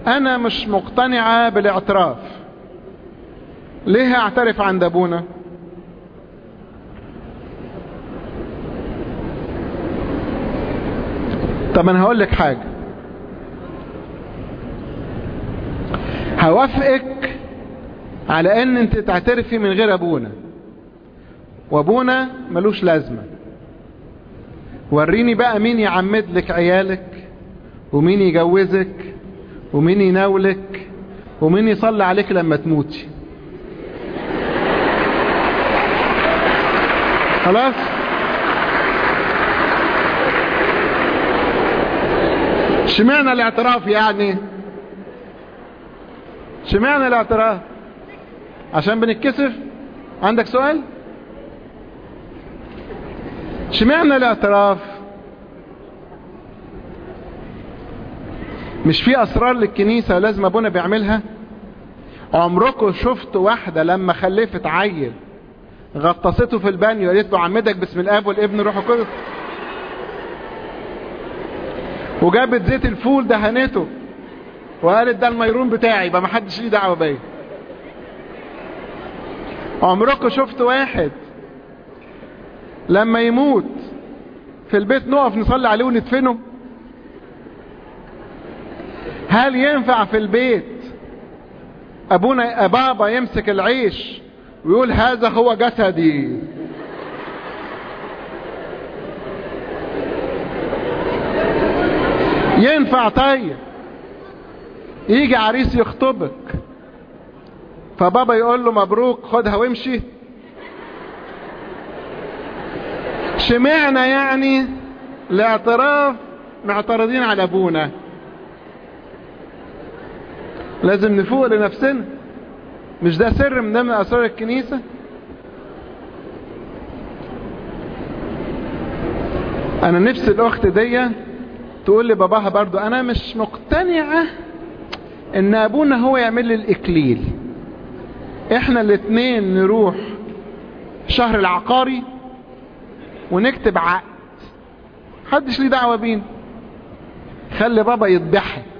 انا مش مقتنعة بالاعتراف ليه اعترف عند ابونا طب انا هقول لك حاجة هوافقك على ان انت تعترفي من غير ابونا وابونا ملوش لازمة وريني بقى مين يعمد لك عيالك ومين يجوزك ومين يناولك ومين يصلي عليك لما تموتي خلاص شمعنا الاعتراف يعني شمعنا الاعتراف عشان بنتكسف عندك سؤال شمعنا الاعتراف مش في اسرار للكنيسة لازم ابونا بيعملها عمركم شفت واحدة لما خلفت عيل غطسته في البانيو قالت له عمدك باسم الاب والابن روح القدس وجابت زيت الفول دهنته وقالت ده الميرون بتاعي يبقى ما حدش ليه دعوه بيا عمركم شفت واحد لما يموت في البيت نقف نصلي عليه وندفنه هل ينفع في البيت ابونا بابا يمسك العيش ويقول هذا هو جسدي ينفع طيب يجي عريس يخطبك فبابا يقول له مبروك خدها وامشي شمعنا يعني الاعتراف معترضين على ابونا لازم نفوق لنفسنا مش ده سر من ضمن اسرار الكنيسة انا نفس الاخت دي تقول لباباها برضو انا مش مقتنعة ان ابونا هو يعمل لي الاكليل احنا الاتنين نروح شهر العقاري ونكتب عقد محدش ليه دعوة بينا خلي بابا يضحك